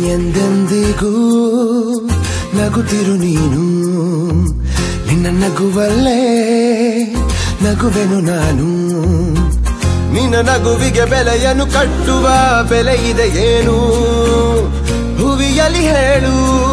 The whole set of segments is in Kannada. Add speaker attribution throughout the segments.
Speaker 1: ಎಂದೆಂದಿಗೂ ನಗುತ್ತಿರು ನೀನು ನಿನ್ನ ನಗುವಲ್ಲೇ ನಗುವೆನು ನಾನು ನಿನ್ನ ನಗುವಿಗೆ ಬೆಲೆಯನ್ನು ಕಟ್ಟುವ ಬೆಲೆ ಇದೆ ಏನು ಹುವಿಯಲಿ ಹೇಳು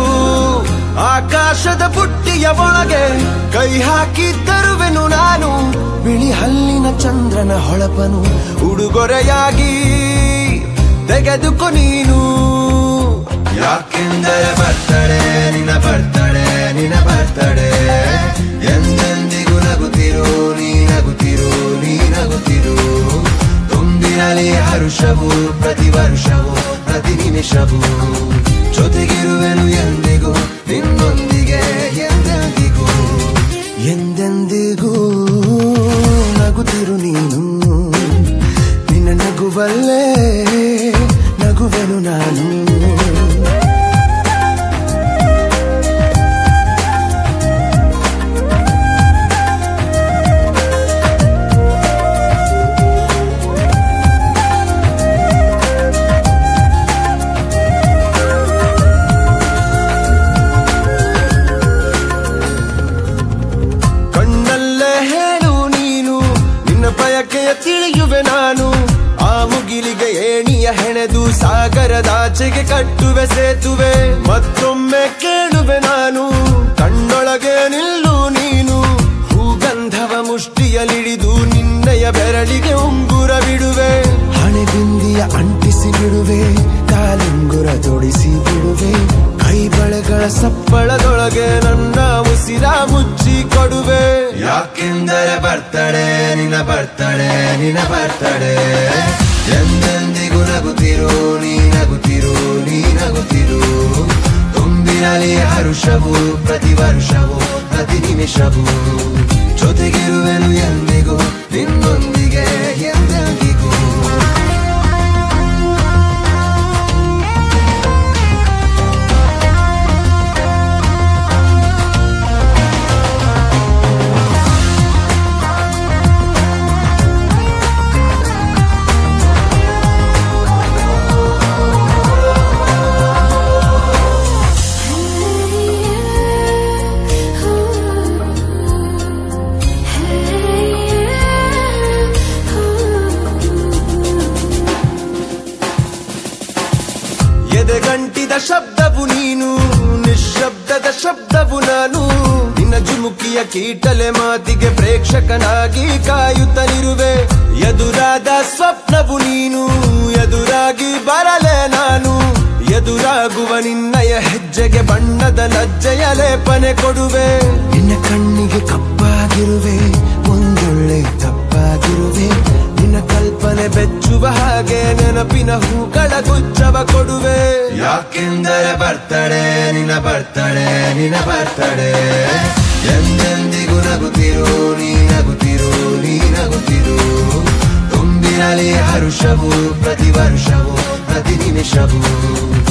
Speaker 1: ಆಕಾಶದ ಬುಟ್ಟಿಯ ಒಳಗೆ ಕೈ ಹಾಕಿ ತರುವೆನು ನಾನು ಬಿಳಿ ಹಲ್ಲಿನ ಚಂದ್ರನ ಹೊಳಪನು ಉಡುಗೊರೆಯಾಗಿ ತೆಗೆದುಕೊ ನೀನು ಯಾಕೆಂದರೆ ಬರ್ತಡೆ ನಿನ್ನ ಬರ್ತಡೆ ನಿನ್ನ ಬರ್ತಡೆ ಎಂದೆಂದಿಗೂ ನಗುತ್ತಿರು ನೀ ನಗುತ್ತಿರು ನೀ ನಗುತ್ತಿರು ತುಂಬಿರಲಿ ಹರುಷವು ಪ್ರತಿ ವರ್ಷವೂ ಪ್ರತಿ ನಿಮಿಷವೂ ಜೊತೆಗಿರುವೆನು ಎಂದಿಗೂ ನಿನ್ನೊಂದಿಗೆ ಎಂದೆಂದಿಗೂ ಎಂದೆಂದಿಗೂ ನಗುತ್ತಿರು ನೀನು ನಿನ್ನ ನಗುವಲ್ಲೇ ನಗುವೆನು ನಾನು ಕಣ್ಣಲ್ಲೇ ಹೇಳು ನೀನು ನಿನ್ನ ಬಯಕೆಯ ತಿಳಿಯುವೆ ನಾನು ಆ ಮುಗಿಲಿಗೆ ಏಣಿಯ ಹೆಣೆದು ಸಾಗರದಾಚೆಗೆ ಕಟ್ಟುವೆ ಸೇತುವೆ ಮತ್ತೊಮ್ಮೆ ಕೇಳುವೆ ನಾನು ಕಣ್ಣೊಳಗೆ ನಿಲ್ಲು ನೀನು ಹೂಗಂಧವ ಮುಷ್ಟಿಯಲಿಡಿದು ನಿನ್ನಯ ಬೆರಳಿಗೆ ಉಂಗುರ ಬಿಡುವೆ ಹಣೆ ಬಿಂದಿಯ ಅಂಟಿಸಿ ಬಿಡುವೆ ಕಾಲುಂಗುರ ತೊಡಿಸಿ ಬಿಡುವೆ ಕೈ ಬಳೆಗಳ ಸಪ್ಪಳದೊಳಗೆ ನನ್ನ ಉಸಿರ ಮುಚ್ಚಿ ಕೊಡುವೆ ಯಾಕೆಂದರೆ ಬರ್ತಡೆ ನಿನ್ನ ಬರ್ತಡೆ ನಿನ್ನ ಬರ್ತಡೆ ಎಂದೆಂದಿಗೂ ನಗುತ್ತಿರು ನೀ ನಗುತ್ತಿರು ನೀ ನಗುತ್ತಿರು ತುಂಬಿರಲಿ ಹರುಷವು ಪ್ರತಿ ವರ್ಷವೂ ಪ್ರತಿ ನಿಮಿಷವೂ ಜೊತೆಗಿರುವೆನು ಎಂದಿಗೂ ನಿನ್ನೊಂದಿಗೆ ಎಂದೆಂದಿಗೂ ಎದೆಗಂಟಿದ ಶಬ್ದವು ನೀನು ನಿಶ್ಶಬ್ದದ ಶಬ್ದವು ನಾನು ನಿನ್ನ ಜುಮುಕಿಯ ಕೀಟಲೆ ಮಾತಿಗೆ ಪ್ರೇಕ್ಷಕನಾಗಿ ಕಾಯುತ್ತಲಿರುವೆ ಎದುರಾದ ಸ್ವಪ್ನವು ನೀನು ಎದುರಾಗಿ ಬರಲೆ ನಾನು ಎದುರಾಗುವ ನಿನ್ನಯ ಹೆಜ್ಜೆಗೆ ಬಣ್ಣದ ಲಜ್ಜೆಯ ಲೇಪನೆ ಕೊಡುವೆ ನಿನ್ನ ಕಣ್ಣಿಗೆ ಕಪ್ಪಾಗಿರುವೆ ಒಂದೊಳ್ಳೆ ತಪ್ಪಾಗಿರುವೆ ನಿನ್ನ ಕಲ್ಪನೆ ಬೆಚ್ಚುವ ಹಾಗೆ ನೆನಪಿನ ಹೂಗಳ ಗುಚ್ಚವ ಕೊಡುವೆ ಯಾಕೆಂದರೆ ಬರ್ತಡೆ ನಿನ್ನ ಬರ್ತಡೆ ನಿನ್ನ ಬರ್ತಡೆ ಎಂದೆಂದಿಗೂ ನಗುತ್ತಿರು ನೀ ನಗುತ್ತಿರು ನೀ ನಗುತ್ತಿರು ತುಂಬಿರಲಿ ಹರುಷವು ಪ್ರತಿ ವರ್ಷವೂ ಪ್ರತಿ ನಿಮಿಷವೂ